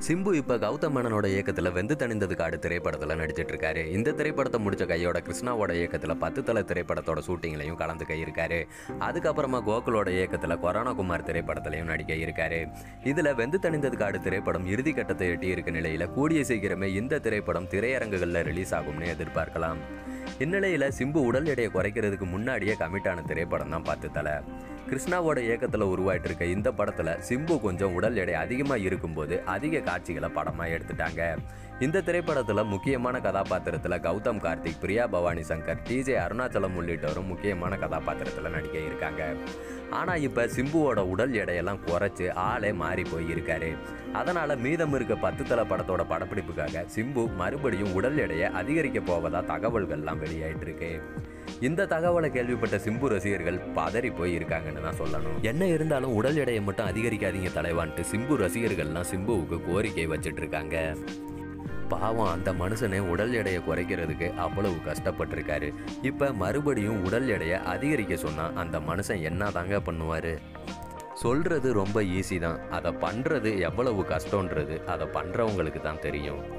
சிம்பு இப்ப கௌதம் மேனனோட இயக்கத்துல வெந்து தணிந்தது காடு திரைப்படத்துல நடிச்சிட்டு இருக்காரு இந்த திரைப்படத்தை முடிச்ச கையோட கிருஷ்ணாவோட இயக்கத்துல பத்து தலை திரைப்படத்தோட ஷூட்டிங்லையும் கலந்துக்க இருக்காரு அதுக்கப்புறமா கோகுலோட இயக்கத்துல கொரோனா குமார் திரைப்படத்திலையும் நடிக்க இருக்காரு இதுல வெந்து தணிந்தது காடு திரைப்படம் இறுதி கட்டத்தை எட்டி இருக்க நிலையில கூடிய சீக்கிரமே இந்த திரைப்படம் திரையரங்குகள்ல ரிலீஸ் ஆகும்னு எதிர்பார்க்கலாம் இந்நிலையில சிம்பு உடல் எடையை குறைக்கிறதுக்கு முன்னாடியே கமிட்டான திரைப்படம் தான் பத்து தலை கிருஷ்ணாவோட இயக்கத்தில் உருவாயிட்டு இருக்க இந்த படத்தில் சிம்பு கொஞ்சம் உடல் எடை அதிகமாக இருக்கும்போது அதிக காட்சிகளை படமாக எடுத்துட்டாங்க இந்த திரைப்படத்தில் முக்கியமான கதாபாத்திரத்தில் கௌதம் கார்த்திக் பிரியா பவானி சங்கர் டிஜே அருணாச்சலம் உள்ளிட்டவரும் முக்கியமான கதாபாத்திரத்தில் நடிக்க இருக்காங்க ஆனால் இப்போ சிம்புவோட உடல் எடையெல்லாம் குறைச்சு ஆளே மாறி போய் இருக்காரு அதனால் மீதம் இருக்க பத்து தலை படத்தோட படப்பிடிப்புக்காக சிம்பு மறுபடியும் உடல் எடையை அதிகரிக்க போவதா தகவல்கள்லாம் வெளியாயிட்டு இருக்கு இந்த தகவலை கேள்விப்பட்ட சிம்பு ரசிகர்கள் பதறி போய் இருக்காங்கன்னு தான் சொல்லணும் என்ன இருந்தாலும் உடல் எடையை மட்டும் அதிகரிக்காதீங்க தலைவான்ட்டு சிம்பு ரசிகர்கள்லாம் சிம்புவுக்கு கோரிக்கை வச்சிட்டு இருக்காங்க பாவம் அந்த மனுஷனே உடல் எடையை குறைக்கிறதுக்கு அவ்வளவு கஷ்டப்பட்டிருக்காரு இப்போ மறுபடியும் உடல் எடையை அதிகரிக்க சொன்னால் அந்த மனுஷன் என்ன தாங்க பண்ணுவார் சொல்கிறது ரொம்ப ஈஸி தான் அதை பண்ணுறது எவ்வளவு கஷ்டன்றது அதை பண்ணுறவங்களுக்கு தான் தெரியும்